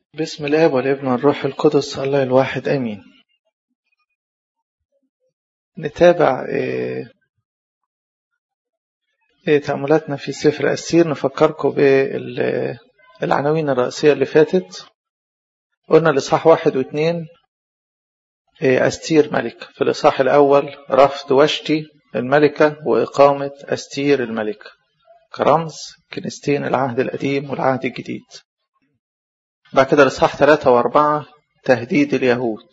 بسم الاب والابن والروح القدس الله الواحد امين نتابع إيه إيه تأملاتنا في سفر أسير نفكركم بالعناوين الرئيسية اللي فاتت قلنا الإصحاح واحد واثنين إيه أستير ملك في الإصحاح الأول رفض وشتي الملكة وإقامة أستير الملكة كرمز كنيستين العهد القديم والعهد الجديد بعد كده الإصحاح ثلاثة وأربعة تهديد اليهود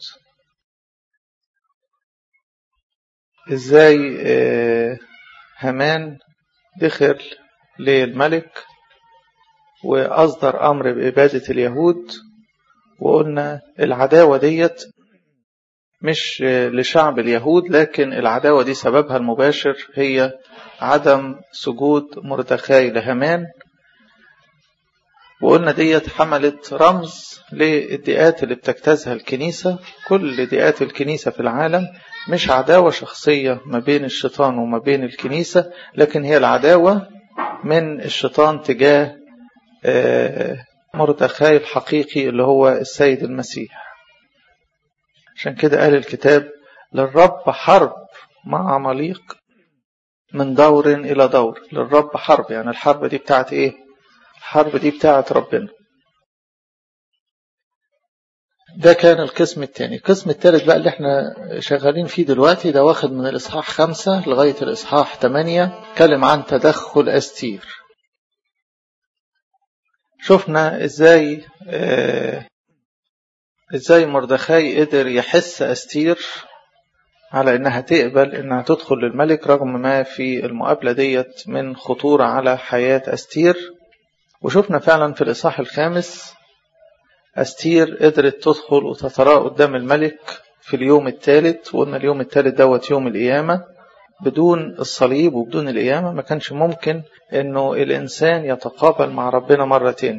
إزاي هامان دخل للملك وأصدر أمر بإبادة اليهود وقلنا العداوة ديت مش لشعب اليهود لكن العداوة دي سببها المباشر هي عدم سجود مردخاي لهامان وقلنا ديت حملت رمز للدئات اللي بتجتازها الكنيسة كل دئات الكنيسة في العالم مش عداوة شخصية ما بين الشيطان وما بين الكنيسة لكن هي العداوة من الشيطان تجاه مردخاي الحقيقي اللي هو السيد المسيح عشان كده قال الكتاب للرب حرب مع عماليق من دور إلى دور للرب حرب يعني الحرب دي بتاعت إيه الحرب دي بتاعت ربنا ده كان القسم الثاني القسم الثالث بقى اللي احنا شغالين فيه دلوقتي ده واخد من الإصحاح خمسة لغاية الإصحاح ثمانية اتكلم عن تدخل أستير شفنا ازاي اه ازاي مردخاي قدر يحس أستير على انها تقبل انها تدخل للملك رغم ما في المقابلة ديت من خطورة على حياة أستير وشفنا فعلا في الإصحاح الخامس أستير قدرت تدخل وتتراءى قدام الملك في اليوم الثالث وقلنا اليوم الثالث دوت يوم القيامة بدون الصليب وبدون القيامة ما كانش ممكن انه الانسان يتقابل مع ربنا مرة تاني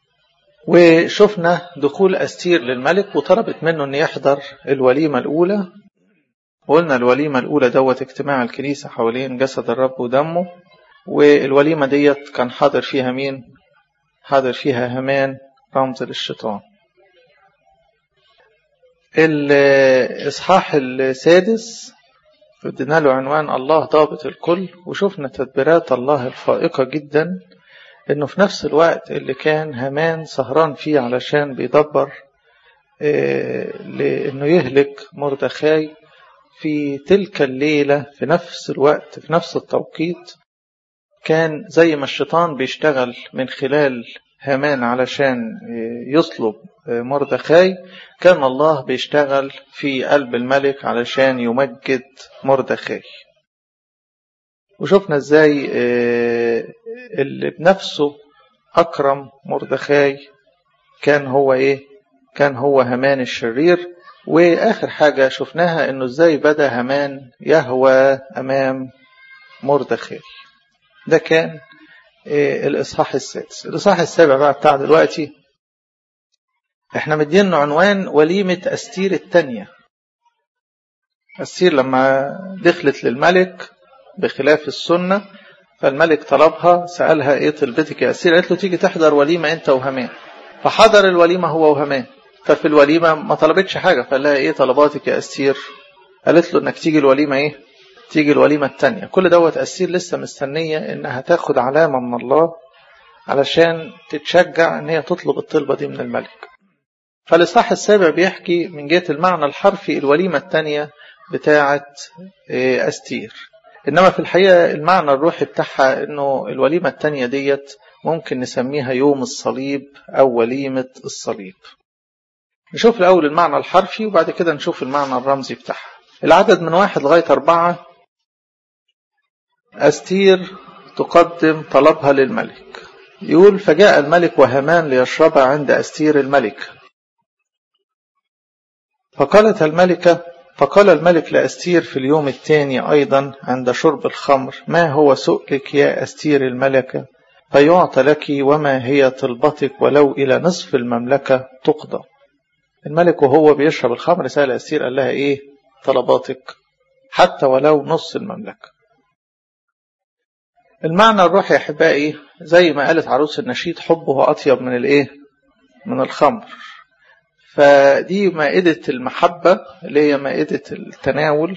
وشفنا دخول أستير للملك وطلبت منه ان يحضر الوليمة الأولى وقلنا الوليمة الأولى دوت اجتماع الكنيسة حوالين جسد الرب ودمه والوليمة ديت كان حاضر فيها مين حاضر فيها همان رمز للشيطان الإصحاح السادس ادينا له عنوان الله ضابط الكل وشفنا تدبيرات الله الفائقة جدا انه في نفس الوقت اللي كان همان سهران فيه علشان بيدبر لانه يهلك مردخاي في تلك الليلة في نفس الوقت في نفس التوقيت كان زي ما الشيطان بيشتغل من خلال هامان علشان يصلب مردخاي كان الله بيشتغل في قلب الملك علشان يمجد مردخاي وشفنا ازاي اللي بنفسه اكرم مردخاي كان هو ايه كان هو هامان الشرير واخر حاجة شفناها انه ازاي بدا هامان يهوى امام مردخاي ده كان الإصحاح السادس الإصحاح السابع بقى بتاع دلوقتي احنا مدين عنوان وليمة أستير الثانية أستير لما دخلت للملك بخلاف السنة فالملك طلبها سألها ايه طلبتك يا أستير قالت له تيجي تحضر وليمة انت وهمان فحضر الوليمة هو وهمان ففي الوليمة ما طلبتش حاجة فقال لها ايه طلباتك يا أستير قالت له انك تيجي الوليمة ايه تيجي الوليمة التانية كل دوت أسير لسه مستنية إنها تاخد علامة من الله علشان تتشجع إن هي تطلب الطلبة دي من الملك فالإصحاح السابع بيحكي من جهة المعنى الحرفي الوليمة التانية بتاعة أستير إنما في الحقيقة المعنى الروحي بتاعها إنه الوليمة التانية ديت ممكن نسميها يوم الصليب أو وليمة الصليب نشوف الأول المعنى الحرفي وبعد كده نشوف المعنى الرمزي بتاعها العدد من واحد لغاية أربعة أستير تقدم طلبها للملك يقول فجاء الملك وهامان ليشرب عند أستير الملك فقالت الملكة فقال الملك لأستير في اليوم الثاني أيضا عند شرب الخمر ما هو سؤلك يا أستير الملكة فيعطى لك وما هي طلبتك ولو إلى نصف المملكة تقضى الملك وهو بيشرب الخمر سأل أستير قال لها إيه طلباتك حتى ولو نص المملكة المعنى الروحي يا أحبائي زي ما قالت عروس النشيد حبه أطيب من الإيه من الخمر فدي مائدة المحبة اللي هي مائدة التناول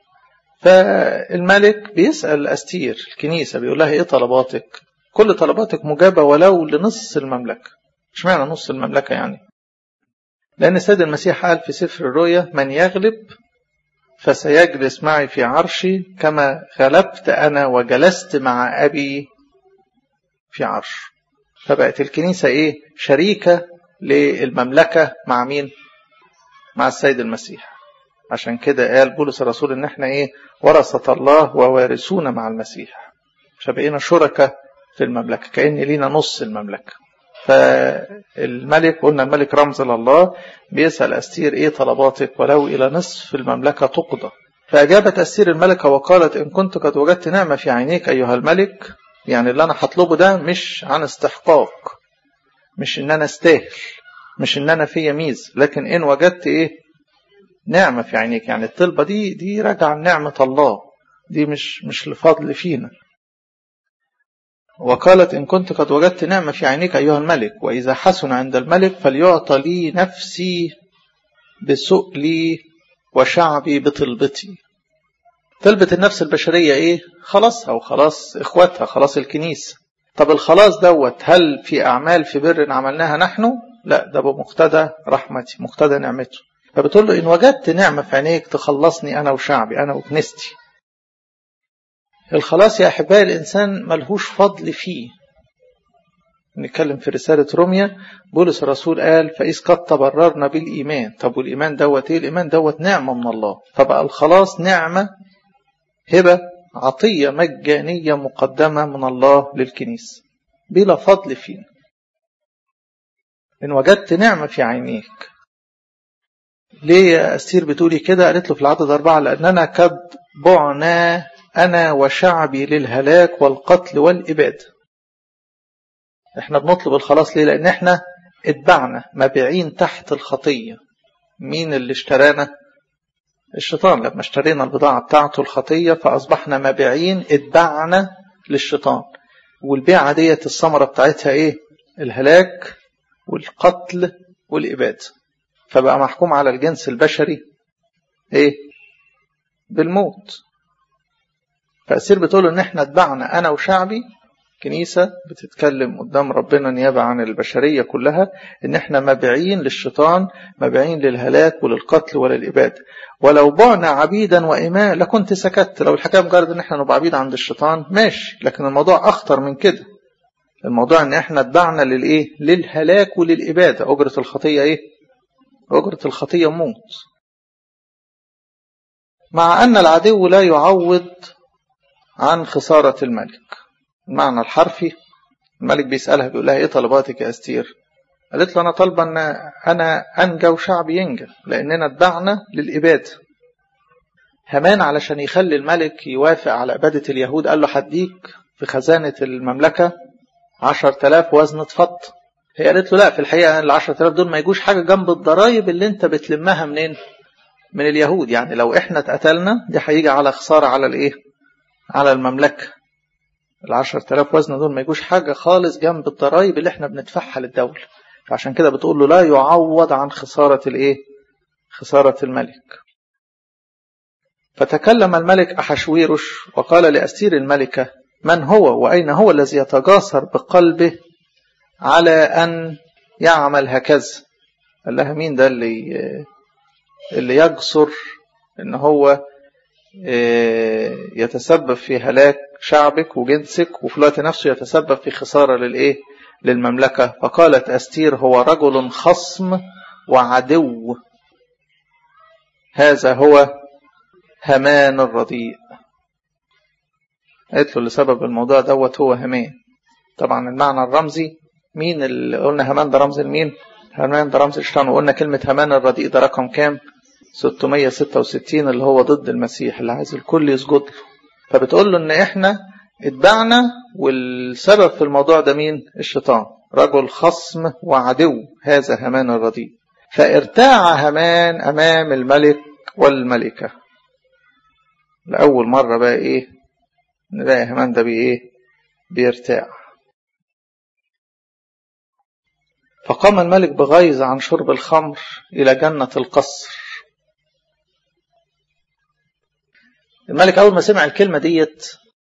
فالملك بيسأل أستير الكنيسة بيقول لها إيه طلباتك كل طلباتك مجابة ولو لنص المملكة مش معنى نص المملكة يعني لأن السيد المسيح قال في سفر الرؤيا من يغلب فسيجلس معي في عرشي كما غلبت أنا وجلست مع أبي في عرش فبقت الكنيسة إيه شريكة للمملكة مع مين مع السيد المسيح عشان كده قال بولس الرسول ان احنا ايه ورثة الله ووارثون مع المسيح فبقينا شركة في المملكة كأن لينا نص المملكة فالملك قلنا الملك رمز لله بيسأل أستير إيه طلباتك ولو إلى نصف المملكة تقضى فأجابت أستير الملكة وقالت إن كنت قد وجدت نعمة في عينيك أيها الملك يعني اللي أنا هطلبه ده مش عن استحقاق مش إن أنا استاهل مش إن أنا في ميز لكن إن وجدت إيه نعمة في عينيك يعني الطلبة دي دي راجعة نعمة الله دي مش مش لفضل فينا وقالت إن كنت قد وجدت نعمة في عينيك أيها الملك وإذا حسن عند الملك فليعطى لي نفسي بسؤلي وشعبي بطلبتي طلبة النفس البشرية إيه؟ خلاص أو خلاص إخواتها خلاص الكنيسة طب الخلاص دوت هل في أعمال في بر عملناها نحن؟ لا ده بمقتضى رحمتي مقتضى نعمته فبتقول له إن وجدت نعمة في عينيك تخلصني أنا وشعبي أنا وكنيستي الخلاص يا أحبائي الإنسان ملهوش فضل فيه نتكلم في رسالة روميا بولس الرسول قال فإذ قد تبررنا بالإيمان طب والإيمان دوت إيه الإيمان دوت نعمة من الله فبقى الخلاص نعمة هبة عطية مجانية مقدمة من الله للكنيسة بلا فضل فينا إن وجدت نعمة في عينيك ليه يا أستير بتقولي كده قالت له في العدد أربعة لأننا قد بعنا أنا وشعبي للهلاك والقتل والإبادة احنا بنطلب الخلاص ليه لأن احنا اتبعنا مبيعين تحت الخطية مين اللي اشترانا الشيطان لما اشترينا البضاعة بتاعته الخطية فأصبحنا مبيعين اتبعنا للشيطان والبيعة ديت الثمرة بتاعتها ايه الهلاك والقتل والإبادة فبقى محكوم على الجنس البشري ايه بالموت فأسير بتقول ان احنا اتبعنا انا وشعبي كنيسة بتتكلم قدام ربنا نيابة عن البشرية كلها ان احنا مبيعين للشيطان مبيعين للهلاك وللقتل وللإبادة ولو بعنا عبيدا وإماء لكنت سكت لو الحكاية مجرد ان احنا نبقى عبيد عند الشيطان ماشي لكن الموضوع أخطر من كده الموضوع ان احنا اتبعنا للإيه للهلاك وللإبادة أجرة الخطية إيه أجرة الخطية موت مع أن العدو لا يعوض عن خسارة الملك المعنى الحرفي الملك بيسألها بيقول لها إيه طلباتك يا أستير قالت له أنا طالبة أن أنا أنجى وشعبي ينجى لأننا اتبعنا للإبادة همان علشان يخلي الملك يوافق على إبادة اليهود قال له حديك في خزانة المملكة عشر تلاف وزن فضة هي قالت له لا في الحقيقة ال 10000 دول ما يجوش حاجة جنب الضرايب اللي انت بتلمها منين من اليهود يعني لو احنا اتقتلنا دي هيجي على خسارة على الايه على المملكة ال 10000 وزن دول ما يجوش حاجة خالص جنب الضرايب اللي احنا بندفعها للدولة فعشان كده بتقول له لا يعوض عن خسارة الايه خسارة الملك فتكلم الملك أحشويرش وقال لأستير الملكة من هو وأين هو الذي يتجاسر بقلبه على أن يعمل هكذا قال لها مين ده اللي اللي يجسر ان هو يتسبب في هلاك شعبك وجنسك وفي الوقت نفسه يتسبب في خسارة للإيه للمملكة فقالت أستير هو رجل خصم وعدو هذا هو همان الرديء قالت له لسبب الموضوع دوت هو همان طبعا المعنى الرمزي مين اللي قلنا همان ده رمز لمين همان ده رمز الشيطان وقلنا كلمة همان الرديء ده رقم كام 666 اللي هو ضد المسيح اللي عايز الكل يسجد له فبتقول له ان احنا اتبعنا والسبب في الموضوع ده مين الشيطان رجل خصم وعدو هذا همان الرديء فارتاع همان امام الملك والملكة لأول مرة بقى ايه نلاقي همان ده بإيه بيرتاع فقام الملك بغيظ عن شرب الخمر إلى جنة القصر الملك أول ما سمع الكلمة ديت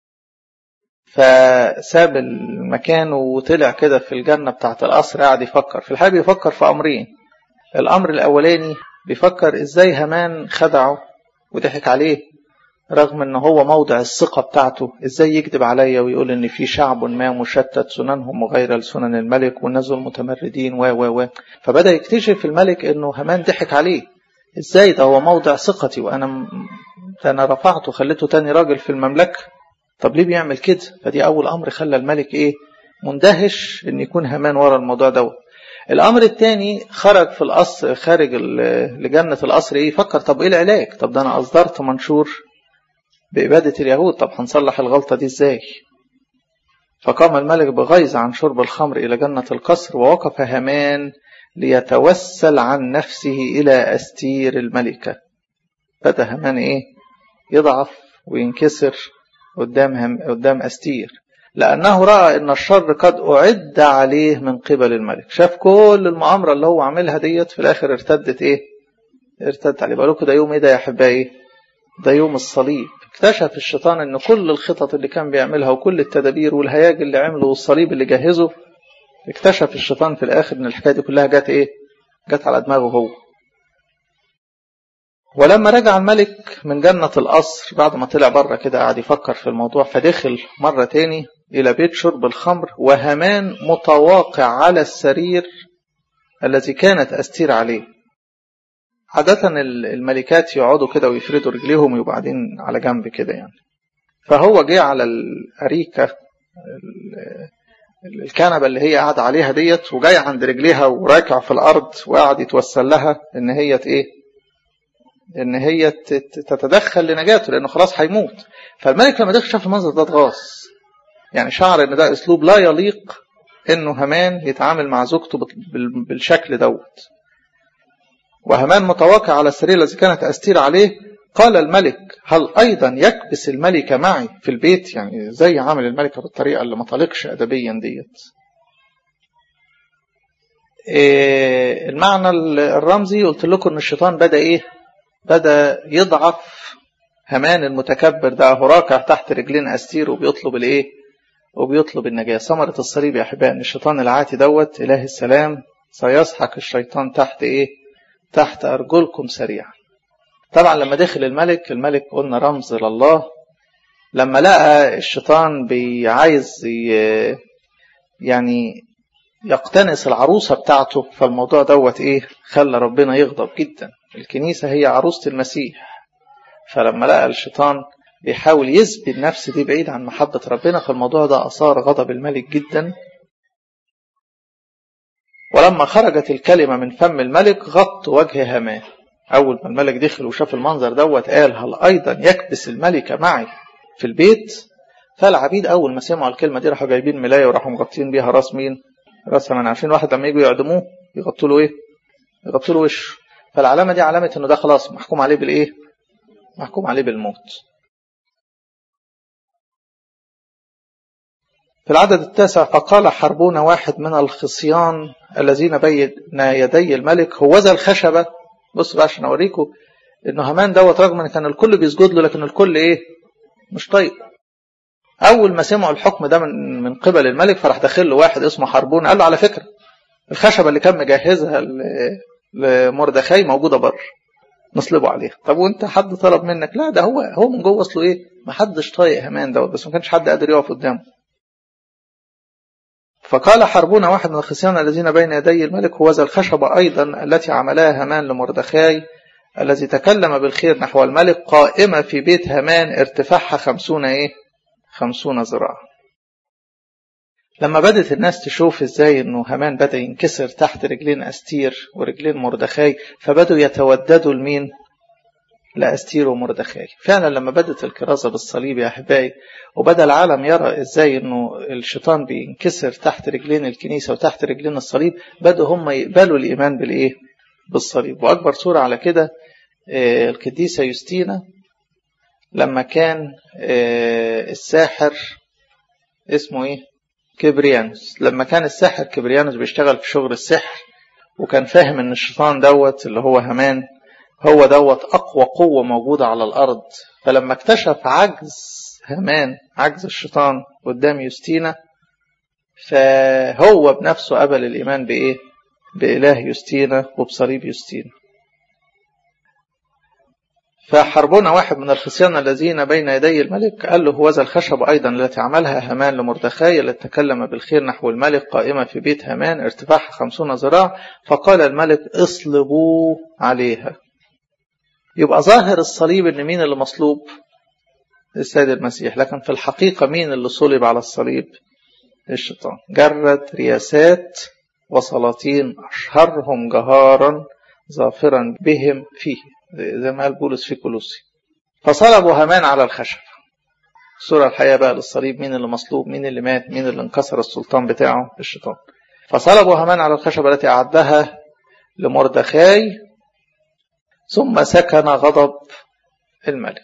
فساب المكان وطلع كده في الجنة بتاعت القصر قاعد يفكر في الحقيقة بيفكر في أمرين الأمر الأولاني بيفكر إزاي همان خدعه وضحك عليه رغم ان هو موضع الثقة بتاعته ازاي يكذب عليا ويقول ان في شعب ما مشتت سننهم وغير لسنن الملك والناس دول متمردين و و و فبدأ يكتشف الملك انه همان ضحك عليه ازاي ده هو موضع ثقتي وانا م... ده انا رفعته خليته تاني راجل في المملكة طب ليه بيعمل كده فدي اول امر خلى الملك ايه مندهش ان يكون همان ورا الموضوع دوت الامر الثاني خرج في القصر خارج لجنة القصر ايه يفكر طب ايه العلاج طب ده انا اصدرت منشور بإبادة اليهود طب هنصلح الغلطة دي ازاي فقام الملك بغيظ عن شرب الخمر إلى جنة القصر ووقف هامان ليتوسل عن نفسه إلى أستير الملكة بدأ هامان إيه يضعف وينكسر قدام, هم قدام أستير لأنه رأى أن الشر قد أعد عليه من قبل الملك شاف كل المؤامرة اللي هو عاملها ديت في الآخر ارتدت إيه ارتدت عليه بقولكوا ده يوم إيه ده يا أحبائي ده يوم الصليب اكتشف الشيطان ان كل الخطط اللي كان بيعملها وكل التدابير والهياج اللي عمله والصليب اللي جهزه اكتشف الشيطان في الاخر ان الحكايه دي كلها جت ايه جت على دماغه هو ولما رجع الملك من جنة القصر بعد ما طلع بره كده قعد يفكر في الموضوع فدخل مرة تاني إلى بيت شرب الخمر وهمان متواقع على السرير الذي كانت أستير عليه عادة الملكات يقعدوا كده ويفردوا رجليهم وبعدين على جنب كده يعني فهو جه على الأريكة الكنبة اللي هي قاعدة عليها ديت وجاي عند رجليها وراكع في الأرض وقعد يتوسل لها إن هي إيه؟ إن هي تتدخل لنجاته لأنه خلاص هيموت فالملك لما دخل شاف المنظر ده اتغاظ يعني شعر إن ده أسلوب لا يليق إنه همان يتعامل مع زوجته بالشكل دوت وهمان متواقع على السرير الذي كانت أستير عليه قال الملك هل أيضا يكبس الملك معي في البيت يعني زي عامل الملكة بالطريقة اللي ما طلقش أدبيا ديت إيه المعنى الرمزي قلت لكم ان الشيطان بدأ ايه بدأ يضعف همان المتكبر ده راكع تحت رجلين أستير وبيطلب الايه وبيطلب النجاة ثمرة الصليب يا أحبائي ان الشيطان العاتي دوت إله السلام سيسحق الشيطان تحت ايه تحت أرجلكم سريعا طبعا لما دخل الملك الملك قلنا رمز لله لما لقى الشيطان بيعايز يعني يقتنص العروسة بتاعته فالموضوع دوت ايه خلى ربنا يغضب جدا الكنيسة هي عروسة المسيح فلما لقى الشيطان بيحاول يثبت النفس دي بعيد عن محبة ربنا فالموضوع ده أثار غضب الملك جدا ولما خرجت الكلمة من فم الملك غط وجه هامان أول ما الملك دخل وشاف المنظر دوت قال هل أيضا يكبس الملك معي في البيت فالعبيد أول ما سمعوا الكلمة دي راحوا جايبين ملاية وراحوا مغطين بيها راس مين راس هامان عارفين واحد لما يجوا يعدموه يغطوا له إيه يغطوا له وشه فالعلامة دي علامة إنه ده خلاص محكوم عليه بالإيه محكوم عليه بالموت في العدد التاسع فقال حربون واحد من الخصيان الذين بين يدي الملك هو ذا الخشبة بص بقى عشان أوريكم إنه همان دوت رغم إن كان الكل بيسجد له لكن الكل إيه مش طيب أول ما سمعوا الحكم ده من من قبل الملك فراح داخل له واحد اسمه حربون قال له على فكرة الخشبة اللي كان مجهزها لمردخاي موجودة بره نصلبه عليها طب وانت حد طلب منك لا ده هو هو من جوه اصله ايه ما حدش طايق همان دوت بس ما كانش حد قادر يقف قدامه فقال حربون واحد من الخصيان الذين بين يدي الملك هو ذا الخشبة أيضا التي عملها هامان لمردخاي الذي تكلم بالخير نحو الملك قائمة في بيت هامان ارتفاعها خمسون ايه خمسون ذراع لما بدت الناس تشوف ازاي انه هامان بدأ ينكسر تحت رجلين استير ورجلين مردخاي فبدوا يتوددوا لمين لأستير ومردخاي فعلا لما بدت الكرازة بالصليب يا أحبائي وبدأ العالم يرى إزاي أنه الشيطان بينكسر تحت رجلين الكنيسة وتحت رجلين الصليب بدأوا هم يقبلوا الإيمان بالإيه بالصليب وأكبر صورة على كده القديسة يوستينا لما كان الساحر اسمه إيه كبريانوس لما كان الساحر كبريانوس بيشتغل في شغل السحر وكان فاهم ان الشيطان دوت اللي هو همان هو دوت اقوى قوة موجودة على الارض فلما اكتشف عجز همان عجز الشيطان قدام يوستينا فهو بنفسه قبل الايمان بايه باله يوستينا وبصليب يوستينا فحربنا واحد من الخصيان الذين بين يدي الملك قال له هو ذا الخشب أيضا التي عملها هامان لمردخاي التي تكلم بالخير نحو الملك قائمة في بيت هامان ارتفاعها خمسون ذراع فقال الملك اصلبوا عليها يبقى ظاهر الصليب ان مين اللي مصلوب السيد المسيح لكن في الحقيقة مين اللي صلب على الصليب الشيطان جرد رياسات وسلاطين أشهرهم جهارا ظافرا بهم فيه زي ما قال بولس في كولوسي فصلبوا هامان على الخشب الصورة الحقيقة بقى للصليب مين اللي مصلوب مين اللي مات مين اللي انكسر السلطان بتاعه الشيطان فصلبوا هامان على الخشب التي أعدها لمردخاي ثم سكن غضب الملك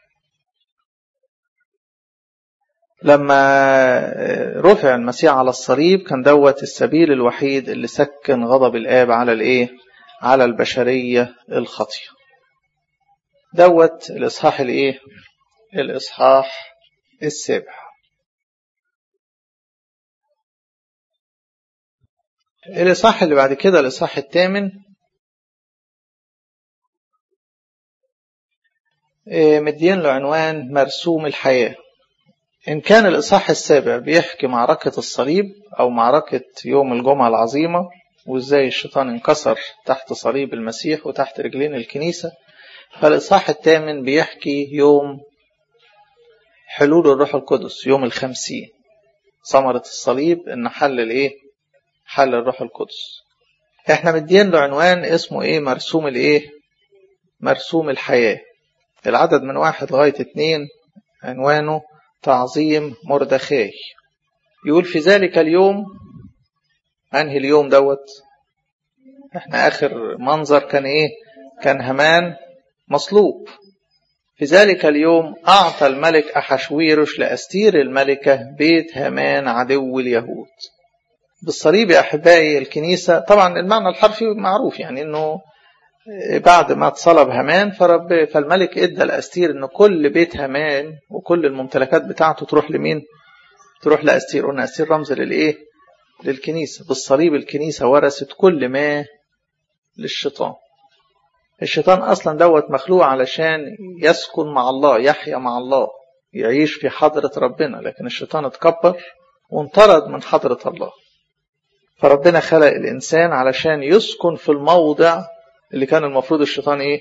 لما رفع المسيح على الصليب كان دوت السبيل الوحيد اللي سكن غضب الآب على الإيه؟ على البشرية الخاطئة. دوت الإصحاح الإيه؟ الإصحاح السابع. الإصحاح اللي بعد كده الإصحاح الثامن مدين له عنوان مرسوم الحياه إن كان الإصحاح السابع بيحكي معركة الصليب أو معركة يوم الجمعة العظيمة وإزاي الشيطان انكسر تحت صليب المسيح وتحت رجلين الكنيسة فالإصحاح الثامن بيحكي يوم حلول الروح القدس يوم الخمسين ثمرة الصليب إن حل الإيه؟ حل الروح القدس إحنا مدين له عنوان اسمه إيه؟ مرسوم الإيه؟ مرسوم الحياة العدد من واحد لغاية اتنين عنوانه تعظيم مردخاي يقول في ذلك اليوم انهي اليوم دوت احنا اخر منظر كان ايه كان همان مصلوب في ذلك اليوم اعطى الملك احشويرش لاستير الملكه بيت هامان عدو اليهود بالصليب يا احبائي الكنيسه طبعا المعنى الحرفي معروف يعني انه بعد ما اتصلب هامان فرب فالملك ادى لاستير ان كل بيت هامان وكل الممتلكات بتاعته تروح لمين؟ تروح لاستير قلنا استير رمز للايه؟ للكنيسه بالصليب الكنيسه ورثت كل ما للشيطان. الشيطان اصلا دوت مخلوق علشان يسكن مع الله يحيا مع الله يعيش في حضره ربنا لكن الشيطان اتكبر وانطرد من حضره الله. فربنا خلق الانسان علشان يسكن في الموضع اللي كان المفروض الشيطان ايه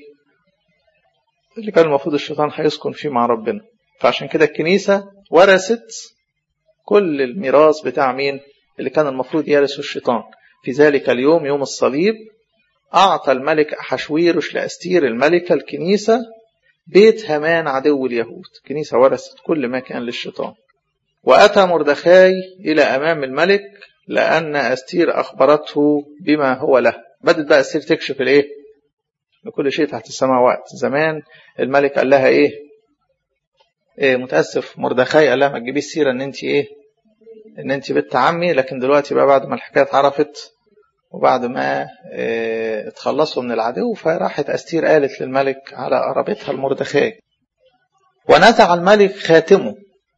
اللي كان المفروض الشيطان هيسكن فيه مع ربنا فعشان كده الكنيسة ورثت كل الميراث بتاع مين اللي كان المفروض يرثه الشيطان في ذلك اليوم يوم الصليب أعطى الملك أحشويرش لأستير الملكة الكنيسة بيت هامان عدو اليهود كنيسة ورثت كل ما كان للشيطان وأتى مردخاي إلى أمام الملك لأن أستير أخبرته بما هو له بدت بقى أستير تكشف الإيه لكل شيء تحت السماء وقت زمان الملك قال لها إيه, إيه متأسف مردخاي قال لها ما تجيبيش سيرة إن أنت إيه إن أنت بنت عمي لكن دلوقتي بقى بعد ما الحكاية اتعرفت وبعد ما إيه اتخلصوا من العدو فراحت أستير قالت للملك على قرابتها المردخاي ونزع الملك خاتمه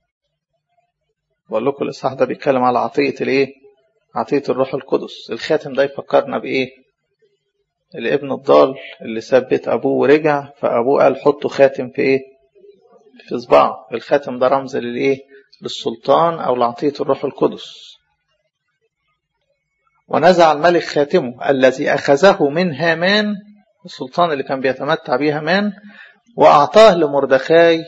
بقول لكم الإصحاح ده بيتكلم على عطية الإيه؟ عطية الروح القدس الخاتم ده يفكرنا بإيه؟ الابن الضال اللي ساب بيت أبوه ورجع فأبوه قال حطوا خاتم في إيه؟ في صباعه الخاتم ده رمز للإيه؟ للسلطان أو لعطية الروح القدس ونزع الملك خاتمه الذي أخذه من هامان السلطان اللي كان بيتمتع به هامان وأعطاه لمردخاي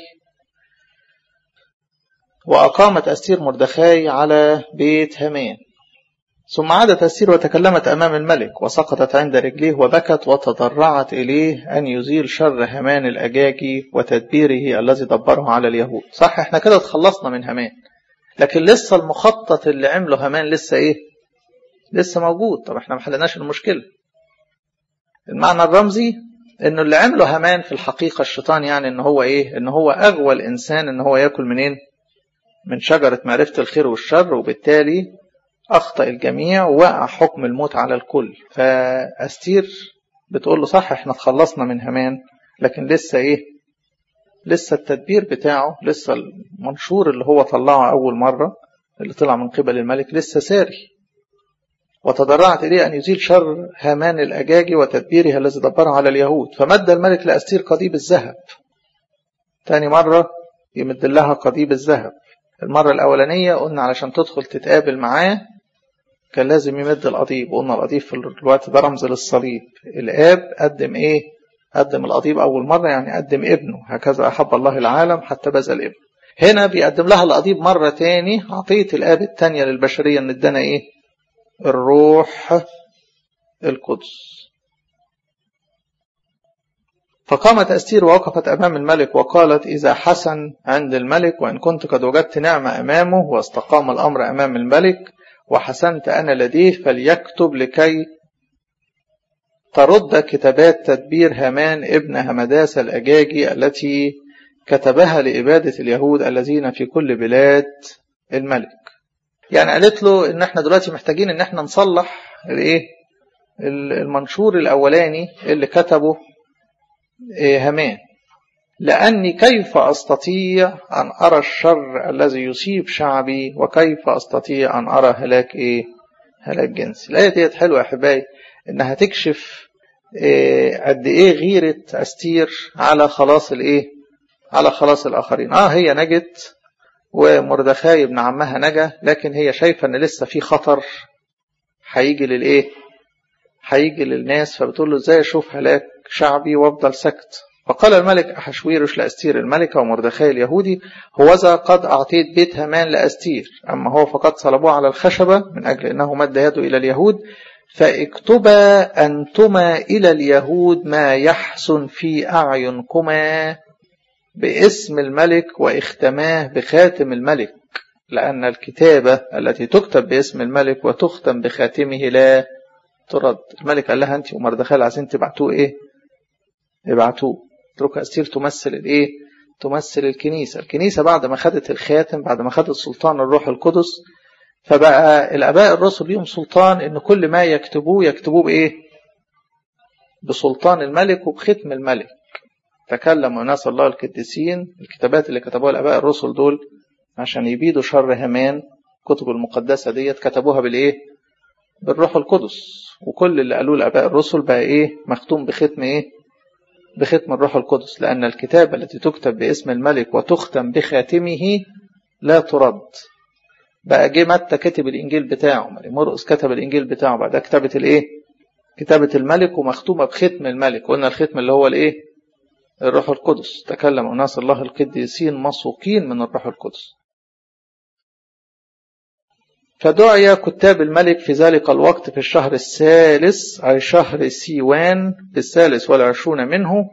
وأقامت أستير مردخاي على بيت هامان ثم عادت أستير وتكلمت أمام الملك وسقطت عند رجليه وبكت وتضرعت إليه أن يزيل شر هامان الأجاجي وتدبيره الذي دبره على اليهود صح احنا كده اتخلصنا من هامان لكن لسه المخطط اللي عمله هامان لسه ايه لسه موجود طب احنا ما حلناش المشكلة المعنى الرمزي انه اللي عمله هامان في الحقيقة الشيطان يعني ان هو ايه ان هو اغوى الانسان ان هو ياكل منين من شجرة معرفة الخير والشر وبالتالي أخطأ الجميع ووقع حكم الموت على الكل فأستير بتقول له صح احنا تخلصنا من همان لكن لسه ايه لسه التدبير بتاعه لسه المنشور اللي هو طلعه أول مرة اللي طلع من قبل الملك لسه ساري وتضرعت إليه أن يزيل شر هامان الأجاجي وتدبيرها الذي دبرها على اليهود فمد الملك لأستير قضيب الذهب تاني مرة يمد لها قضيب الذهب المرة الأولانية قلنا علشان تدخل تتقابل معاه كان لازم يمد القضيب قلنا القضيب في الوقت ده رمز للصليب الآب قدم إيه قدم القضيب أول مرة يعني قدم ابنه هكذا أحب الله العالم حتى بذل ابنه هنا بيقدم لها القضيب مرة تاني عطية الآب التانية للبشرية إن ادانا إيه الروح القدس فقامت أستير ووقفت أمام الملك وقالت إذا حسن عند الملك وإن كنت قد وجدت نعمة أمامه واستقام الأمر أمام الملك وحسنت أنا لديه فليكتب لكي ترد كتابات تدبير هامان ابن همداس الأجاجي التي كتبها لإبادة اليهود الذين في كل بلاد الملك يعني قالت له ان احنا دلوقتي محتاجين ان احنا نصلح الايه المنشور الاولاني اللي كتبه هامان لاني كيف استطيع ان ارى الشر الذي يصيب شعبي وكيف استطيع ان ارى هلاك ايه هلاك جنسي الايه ديت حلوه يا احبائي انها تكشف إيه قد ايه غيره استير على خلاص الايه على خلاص الاخرين اه هي نجت ومردخاي ابن عمها نجا لكن هي شايفة ان لسه في خطر هيجي للايه هيجي للناس فبتقول له ازاي اشوف هلاك شعبي وافضل سكت فقال الملك أحشويرش لأستير الملكة ومردخاي اليهودي هوذا قد أعطيت بيت هامان لأستير أما هو فقد صلبوه على الخشبة من أجل أنه مد يده إلى اليهود فاكتبا أنتما إلى اليهود ما يحسن في أعينكما باسم الملك واختماه بخاتم الملك لأن الكتابة التي تكتب باسم الملك وتختم بخاتمه لا ترد الملك قال لها أنت ومردخال عايزين تبعتوه إيه ابعتوه اتركوا أستير تمثل الإيه تمثل الكنيسة الكنيسة بعد ما خدت الخاتم بعد ما خدت سلطان الروح القدس فبقى الآباء الرسل ليهم سلطان إن كل ما يكتبوه يكتبوه بإيه بسلطان الملك وبختم الملك تكلم أناس الله القديسين الكتابات اللي كتبوها الآباء الرسل دول عشان يبيدوا شر هامان كتب المقدسة ديت كتبوها بالإيه بالروح القدس وكل اللي قالوه الآباء الرسل بقى إيه مختوم بختم إيه بختم الروح القدس لأن الكتابة التي تكتب باسم الملك وتختم بخاتمه لا ترد بقى جه متى كتب الإنجيل بتاعه مرقس كتب الإنجيل بتاعه بعد كتابة الإيه كتابة الملك ومختومة بختم الملك قلنا الختم اللي هو الإيه الروح القدس تكلم أناس الله القديسين مسوقين من الروح القدس فدعي كتاب الملك في ذلك الوقت في الشهر الثالث أي شهر سيوان في الثالث والعشرون منه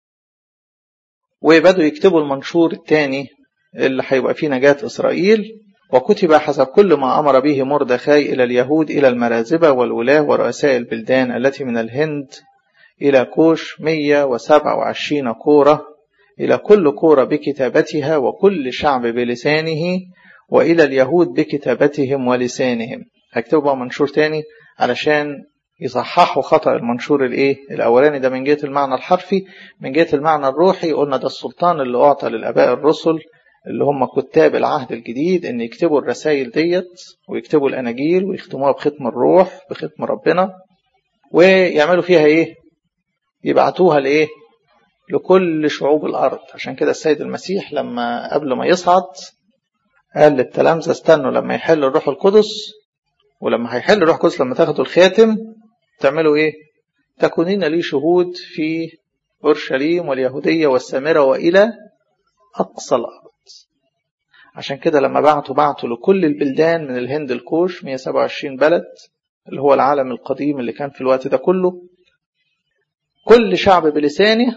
وبدوا يكتبوا المنشور الثاني اللي هيبقى فيه نجاة إسرائيل وكتب حسب كل ما أمر به مردخاي إلى اليهود إلى المرازبة والولاة ورؤساء البلدان التي من الهند إلى كوش 127 كورة إلى كل كورة بكتابتها وكل شعب بلسانه وإلى اليهود بكتابتهم ولسانهم هكتبوا بقى منشور تاني علشان يصححوا خطأ المنشور الايه الاولاني ده من جهة المعنى الحرفي من جهة المعنى الروحي قلنا ده السلطان اللي اعطى للاباء الرسل اللي هم كتاب العهد الجديد ان يكتبوا الرسائل ديت ويكتبوا الاناجيل ويختموها بختم الروح بختم ربنا ويعملوا فيها ايه يبعتوها لايه لكل شعوب الارض عشان كده السيد المسيح لما قبل ما يصعد قال للتلامذة استنوا لما يحل الروح القدس ولما هيحل الروح القدس لما تاخدوا الخاتم تعملوا ايه تكونين لي شهود في اورشليم واليهوديه والسامره والى اقصى الارض عشان كده لما بعتوا بعتوا لكل البلدان من الهند الكوش 127 بلد اللي هو العالم القديم اللي كان في الوقت ده كله كل شعب بلسانه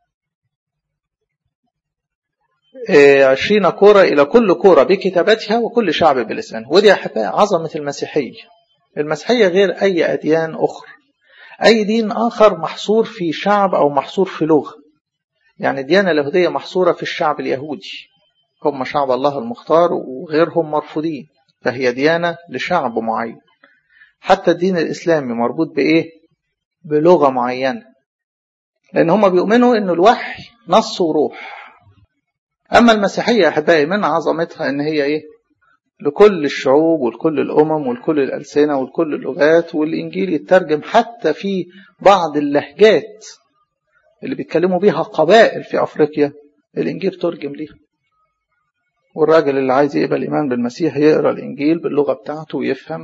عشرين كورة إلى كل كورة بكتابتها وكل شعب بلسانه ودي أحباء عظمة المسيحية المسيحية غير أي أديان أخرى أي دين آخر محصور في شعب أو محصور في لغة يعني الديانة اليهودية محصورة في الشعب اليهودي هم شعب الله المختار وغيرهم مرفوضين فهي ديانة لشعب معين حتى الدين الإسلامي مربوط بإيه بلغة معينة لأن هم بيؤمنوا أن الوحي نص وروح أما المسيحية أحبائي من عظمتها أن هي إيه لكل الشعوب ولكل الأمم ولكل الألسنة ولكل اللغات والإنجيل يترجم حتى في بعض اللهجات اللي بيتكلموا بيها قبائل في أفريقيا الإنجيل ترجم ليها والراجل اللي عايز يقبل الإيمان بالمسيح يقرأ الإنجيل باللغة بتاعته ويفهم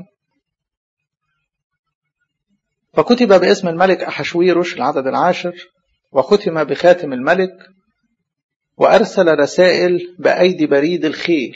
فكتب باسم الملك أحشويروش العدد العاشر وختم بخاتم الملك وأرسل رسائل بأيدي بريد الخيل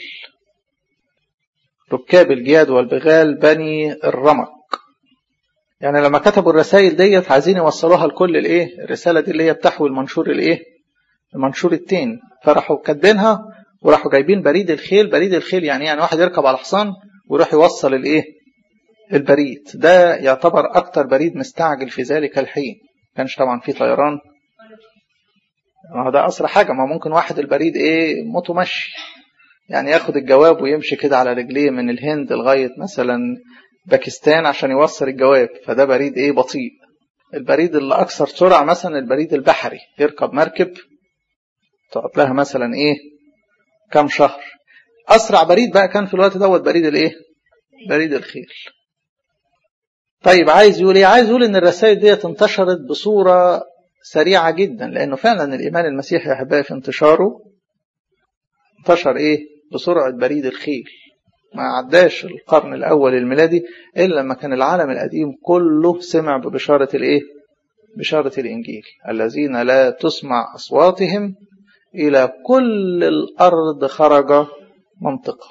ركاب الجياد والبغال بني الرمق يعني لما كتبوا الرسائل ديت عايزين يوصلوها لكل الايه الرساله دي اللي هي بتحوي المنشور الايه المنشور التاني فراحوا كاتبينها وراحوا جايبين بريد الخيل بريد الخيل يعني يعني واحد يركب على حصان ويروح يوصل الايه البريد ده يعتبر اكتر بريد مستعجل في ذلك الحين كانش طبعا في طيران ما ده اسرع حاجه ما ممكن واحد البريد ايه موته مشي يعني ياخد الجواب ويمشي كده على رجليه من الهند لغايه مثلا باكستان عشان يوصل الجواب فده بريد ايه بطيء البريد اللي اكثر سرعه مثلا البريد البحري يركب مركب تقعد لها مثلا ايه كام شهر اسرع بريد بقى كان في الوقت دوت بريد الايه بريد الخيل طيب عايز يقول ايه عايز يقول ان الرسائل ديت انتشرت بصوره سريعه جدا لانه فعلا الايمان المسيحي يا احبائي في انتشاره انتشر ايه بسرعه بريد الخيل ما عداش القرن الأول الميلادي إلا لما كان العالم القديم كله سمع ببشارة الإيه؟ بشارة الإنجيل الذين لا تسمع أصواتهم إلى كل الأرض خرج منطقة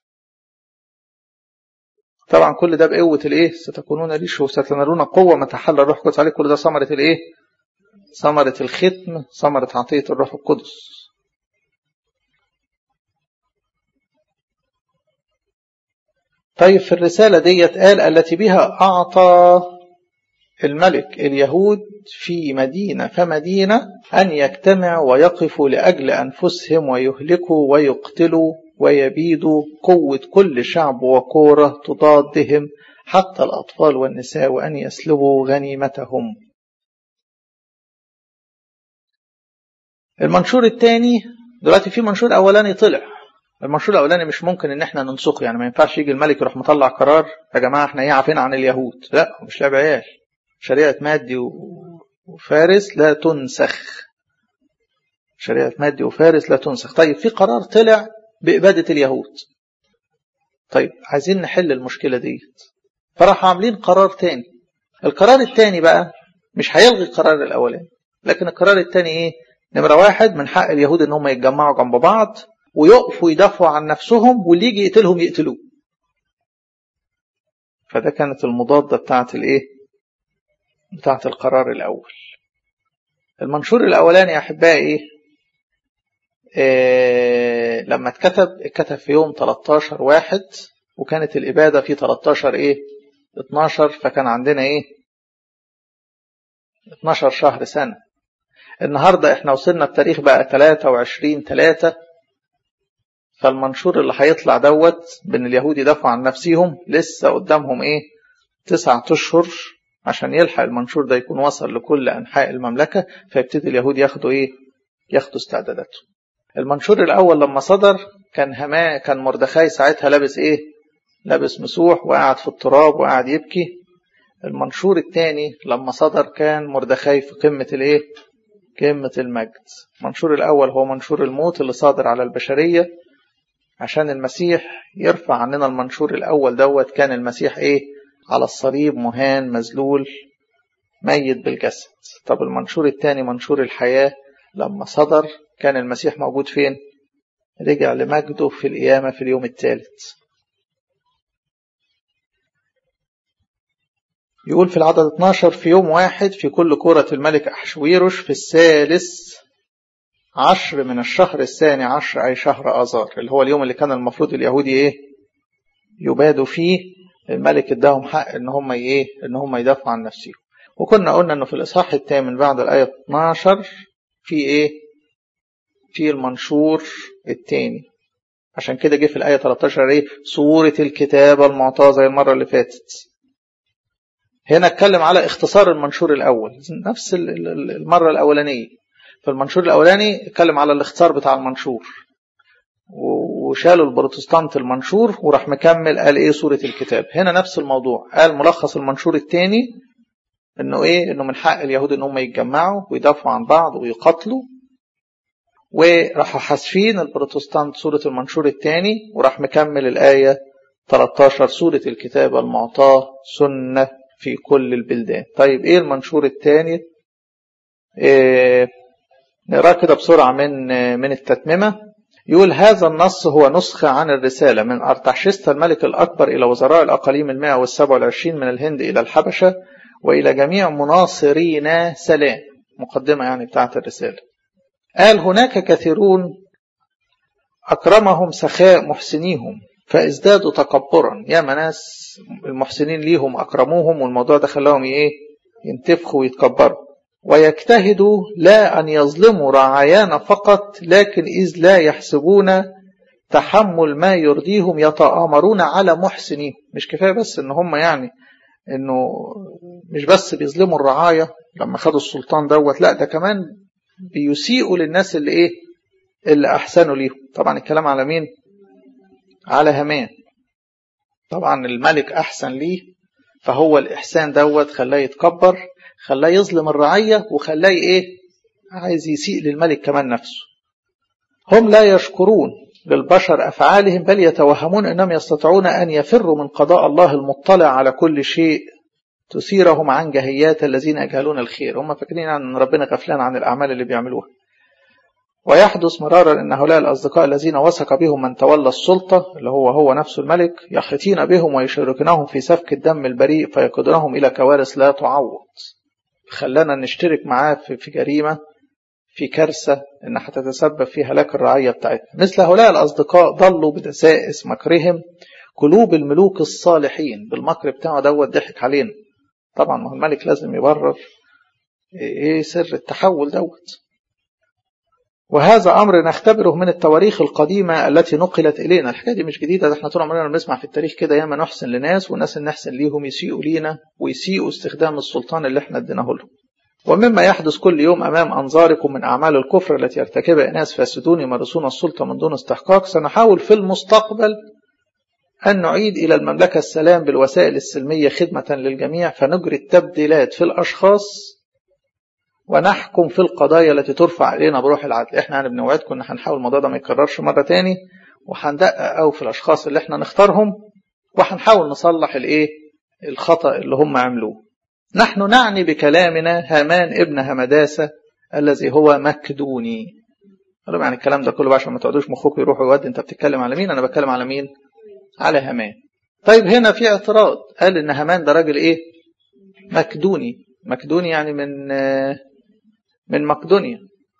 طبعا كل ده بقوة الإيه؟ ستكونون لي شو ستنالون قوة ما تحل الروح القدس عليك كل ده ثمرة الإيه؟ ثمرة الختم ثمرة عطية الروح القدس طيب في الرسالة ديت قال التي بها أعطى الملك اليهود في مدينة فمدينة أن يجتمعوا ويقفوا لأجل أنفسهم ويهلكوا ويقتلوا ويبيدوا قوة كل شعب وكورة تضادهم حتى الأطفال والنساء وأن يسلبوا غنيمتهم المنشور الثاني دلوقتي في منشور أولاني طلع المنشور الاولاني مش ممكن ان احنا ننسخه يعني ما ينفعش يجي الملك يروح مطلع قرار يا جماعه احنا ايه عارفين عن اليهود لا مش لعب عيال شريعه مادي وفارس لا تنسخ شريعه مادي وفارس لا تنسخ طيب في قرار طلع باباده اليهود طيب عايزين نحل المشكله ديت فراحوا عاملين قرار تاني القرار التاني بقى مش هيلغي القرار الاولاني لكن القرار التاني ايه نمره واحد من حق اليهود ان هم يتجمعوا جنب بعض ويقفوا يدافعوا عن نفسهم واللي يجي يقتلهم يقتلوه فده كانت المضادة بتاعت الايه بتاعت القرار الاول المنشور الاولاني يا احبائي إيه لما اتكتب اتكتب في يوم 13 واحد وكانت الابادة في 13 ايه 12 فكان عندنا ايه 12 شهر سنة النهاردة احنا وصلنا بتاريخ بقى 23 3 فالمنشور اللي هيطلع دوت بان اليهود يدافعوا عن نفسهم لسه قدامهم ايه تسعة اشهر عشان يلحق المنشور ده يكون وصل لكل انحاء المملكة فيبتدي اليهود ياخدوا ايه ياخدوا استعداداتهم المنشور الاول لما صدر كان هما كان مردخاي ساعتها لابس ايه لابس مسوح وقاعد في التراب وقاعد يبكي المنشور الثاني لما صدر كان مردخاي في قمة الايه قمة المجد المنشور الاول هو منشور الموت اللي صادر على البشرية عشان المسيح يرفع عننا المنشور الأول دوت كان المسيح إيه على الصليب مهان مذلول ميت بالجسد طب المنشور الثاني منشور الحياة لما صدر كان المسيح موجود فين رجع لمجده في القيامة في اليوم الثالث يقول في العدد 12 في يوم واحد في كل كرة الملك أحشويروش في الثالث عشر من الشهر الثاني عشر أي شهر آذار اللي هو اليوم اللي كان المفروض اليهودي إيه يبادوا فيه الملك اداهم حق إن هم إيه إن هم يدافعوا عن نفسهم وكنا قلنا إنه في الإصحاح الثامن بعد الآية 12 في إيه في المنشور الثاني عشان كده جه في الآية 13 ايه صورة الكتاب المعطاة زي المرة اللي فاتت هنا اتكلم على اختصار المنشور الأول نفس المرة الأولانية في المنشور الأولاني اتكلم على الاختصار بتاع المنشور وشالوا البروتستانت المنشور وراح مكمل قال ايه صورة الكتاب هنا نفس الموضوع قال ملخص المنشور الثاني انه ايه انه من حق اليهود ان هم يتجمعوا ويدافعوا عن بعض ويقاتلوا وراحوا حاسفين البروتستانت سورة المنشور الثاني وراح مكمل الآية 13 سورة الكتاب المعطاة سنة في كل البلدان طيب ايه المنشور الثاني إيه نقراه كده بسرعة من من التتممة يقول هذا النص هو نسخة عن الرسالة من أرتحشست الملك الأكبر إلى وزراء الأقاليم المائة والسبع والعشرين من الهند إلى الحبشة وإلى جميع مناصرين سلام مقدمة يعني بتاعت الرسالة قال هناك كثيرون أكرمهم سخاء محسنيهم فازدادوا تكبرا يا ناس المحسنين ليهم أكرموهم والموضوع ده خلاهم إيه ينتفخوا ويتكبروا ويجتهدوا لا أن يظلموا رعايانا فقط لكن إذ لا يحسبون تحمل ما يرضيهم يتآمرون على محسنين مش كفاية بس إن هم يعني إنه مش بس بيظلموا الرعاية لما خدوا السلطان دوت لا ده كمان بيسيئوا للناس اللي إيه اللي أحسنوا ليهم طبعا الكلام على مين على همان طبعا الملك أحسن ليه فهو الإحسان دوت خلاه يتكبر خلاه يظلم الرعية وخلاه إيه عايز يسيء للملك كمان نفسه هم لا يشكرون للبشر أفعالهم بل يتوهمون أنهم يستطيعون أن يفروا من قضاء الله المطلع على كل شيء تثيرهم عن جهيات الذين يجهلون الخير هم فاكرين أن ربنا غفلان عن الأعمال اللي بيعملوها ويحدث مرارا أن هؤلاء الأصدقاء الذين وثق بهم من تولى السلطة اللي هو هو نفسه الملك يخطين بهم ويشاركونهم في سفك الدم البريء فيقودونهم إلى كوارث لا تعوض خلانا نشترك معاه في جريمة في كارثة إن هتتسبب في هلاك الرعية بتاعتنا مثل هؤلاء الأصدقاء ضلوا بدسائس مكرهم قلوب الملوك الصالحين بالمكر بتاعه دوت ضحك علينا طبعا ما هو الملك لازم يبرر ايه سر التحول دوت وهذا أمر نختبره من التواريخ القديمة التي نقلت إلينا الحكاية دي مش جديدة ده احنا طول عمرنا بنسمع في التاريخ كده ياما نحسن لناس والناس اللي نحسن ليهم يسيئوا لينا ويسيئوا استخدام السلطان اللي احنا اديناه لهم ومما يحدث كل يوم أمام أنظاركم من أعمال الكفر التي يرتكبها ناس فاسدون يمارسون السلطة من دون استحقاق سنحاول في المستقبل أن نعيد إلى المملكة السلام بالوسائل السلمية خدمة للجميع فنجري التبديلات في الأشخاص ونحكم في القضايا التي ترفع إلينا بروح العدل إحنا يعني بنوعدكم إن هنحاول الموضوع ده ما يكررش مرة تاني وهندقق أو في الأشخاص اللي إحنا نختارهم وهنحاول نصلح الإيه الخطأ اللي هم عملوه نحن نعني بكلامنا هامان ابن همداسة الذي هو مكدوني قالوا يعني الكلام ده كله عشان ما تقعدوش مخكم يروحوا يودي انت بتتكلم على مين انا بتكلم على مين على هامان طيب هنا في اعتراض قال ان هامان ده راجل ايه مكدوني مكدوني يعني من من مقدونيا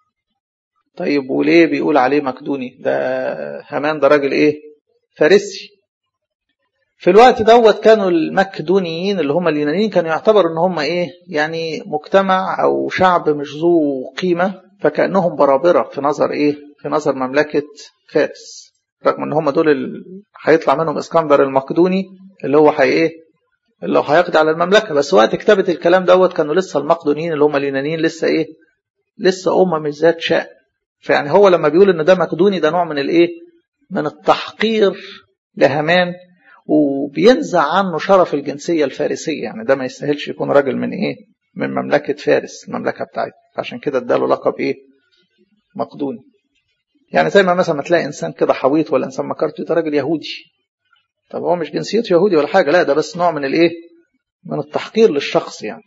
طيب وليه بيقول عليه مكدوني ده هامان ده راجل ايه فارسي في الوقت دوت كانوا المكدونيين اللي هم اليونانيين كانوا يعتبروا ان هم ايه يعني مجتمع او شعب مش ذو قيمة فكأنهم برابرة في نظر ايه في نظر مملكة فارس رغم ان هم دول اللي هيطلع منهم اسكندر المقدوني اللي هو حي ايه اللي هو هيقضي على المملكة بس وقت كتابة الكلام دوت كانوا لسه المقدونيين اللي هم اليونانيين لسه ايه لسه أمة مش ذات شأن فيعني هو لما بيقول ان ده مقدوني ده نوع من الايه من التحقير لهامان وبينزع عنه شرف الجنسية الفارسية يعني ده ما يستاهلش يكون راجل من ايه من مملكة فارس المملكة بتاعته عشان كده اداله لقب ايه مقدوني يعني زي ما مثلا ما تلاقي انسان كده حويط ولا انسان مكرته ده راجل يهودي طب هو مش جنسيته يهودي ولا حاجة لا ده بس نوع من الايه من التحقير للشخص يعني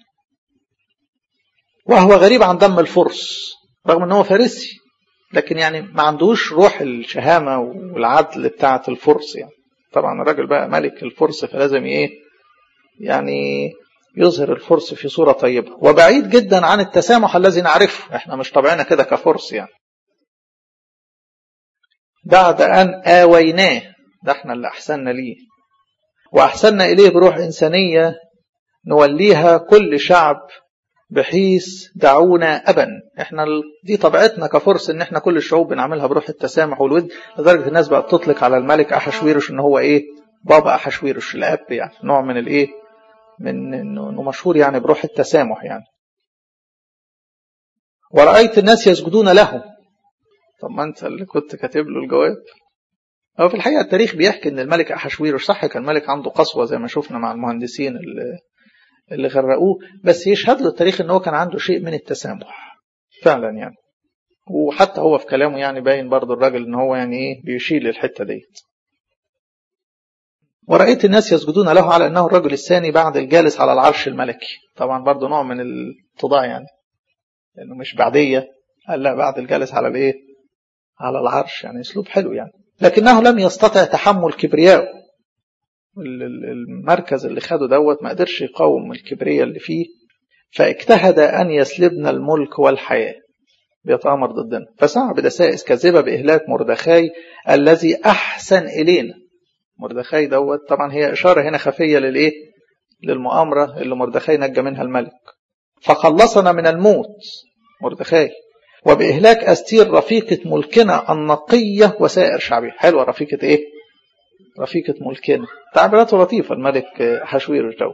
وهو غريب عن دم الفرس رغم ان هو فارسي لكن يعني ما عندوش روح الشهامة والعدل بتاعة الفرس يعني طبعا الراجل بقى ملك الفرس فلازم ايه يعني يظهر الفرس في صورة طيبة وبعيد جدا عن التسامح الذي نعرفه احنا مش طبعنا كده كفرس يعني بعد أن آويناه ده احنا اللي أحسننا ليه وأحسننا إليه بروح إنسانية نوليها كل شعب بحيث دعونا أبا احنا دي طبيعتنا كفرس ان احنا كل الشعوب بنعملها بروح التسامح والود لدرجة الناس بقت تطلق على الملك أحشويرش ان هو ايه بابا أحشويرش الأب يعني نوع من الايه من انه مشهور يعني بروح التسامح يعني ورأيت الناس يسجدون له طب ما انت اللي كنت كاتب له الجواب هو في الحقيقة التاريخ بيحكي ان الملك أحشويرش صح كان ملك عنده قسوة زي ما شفنا مع المهندسين اللي, اللي غرقوه بس يشهد له التاريخ ان هو كان عنده شيء من التسامح فعلا يعني وحتى هو في كلامه يعني باين برضه الراجل ان هو يعني ايه بيشيل الحتة ديت ورأيت الناس يسجدون له على أنه الرجل الثاني بعد الجالس على العرش الملكي طبعا برضه نوع من الاتضاع يعني لأنه مش بعدية قال لا بعد الجالس على الايه على العرش يعني اسلوب حلو يعني لكنه لم يستطع تحمل كبرياءه المركز اللي خده دوت ما قدرش يقاوم الكبرياء اللي فيه فاجتهد أن يسلبنا الملك والحياة بيتآمر ضدنا فسعى بدسائس كاذبة بإهلاك مردخاي الذي أحسن إلينا مردخاي دوت طبعا هي إشارة هنا خفية للإيه للمؤامرة اللي مردخاي نجى منها الملك فخلصنا من الموت مردخاي وبإهلاك أستير رفيقة ملكنا النقية وسائر شعبه حلوة رفيقة إيه رفيقة ملكنا تعبيراته لطيفة الملك حشويرش دوت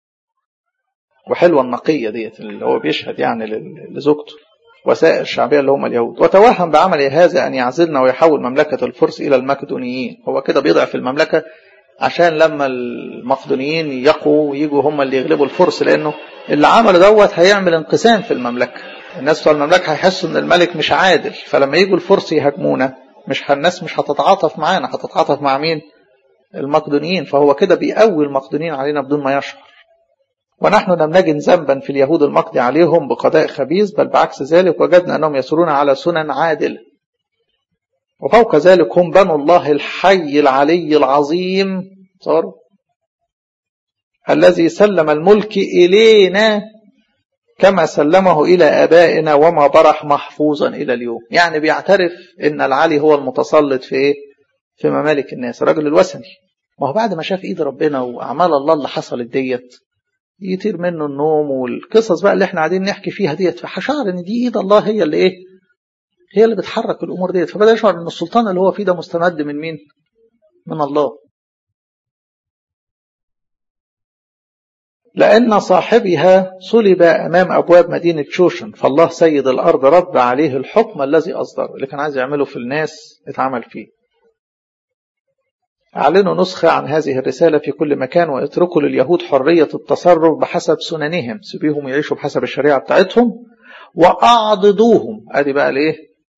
وحلوة النقية ديت اللي هو بيشهد يعني لزوجته وسائر الشعبية اللي هم اليهود وتوهم بعمل هذا أن يعزلنا ويحول مملكة الفرس إلى المقدونيين هو كده بيضعف المملكة عشان لما المقدونيين يقوا ويجوا هم اللي يغلبوا الفرس لأنه اللي عمله دوت هيعمل انقسام في المملكة الناس بتوع المملكة هيحسوا ان الملك مش عادل فلما يجوا الفرس يهاجمونا مش الناس مش هتتعاطف معانا هتتعاطف مع مين المقدونيين فهو كده بيقوي المقدونيين علينا بدون ما يشعر ونحن لم نجد ذنبا في اليهود المقضي عليهم بقضاء خبيث بل بعكس ذلك وجدنا أنهم يسرون على سنن عادلة وفوق ذلك هم بنو الله الحي العلي العظيم صاروا الذي سلم الملك إلينا كما سلمه إلى آبائنا وما برح محفوظا إلى اليوم يعني بيعترف إن العلي هو المتسلط في إيه؟ في ممالك الناس الراجل الوثني ما هو بعد ما شاف إيد ربنا وأعمال الله اللي حصلت ديت يطير منه النوم والقصص بقى اللي احنا قاعدين نحكي فيها ديت فحشعر ان دي ايد الله هي اللي ايه هي اللي بتحرك الامور ديت فبدا يشعر ان السلطان اللي هو فيه ده مستمد من مين من الله لأن صاحبها صلب أمام أبواب مدينة شوشن فالله سيد الأرض رد عليه الحكم الذي أصدره اللي كان عايز يعمله في الناس اتعمل فيه أعلنوا نسخة عن هذه الرسالة في كل مكان واتركوا لليهود حرية التصرف بحسب سننهم سيبيهم يعيشوا بحسب الشريعة بتاعتهم وأعضدوهم أدي بقى الإيه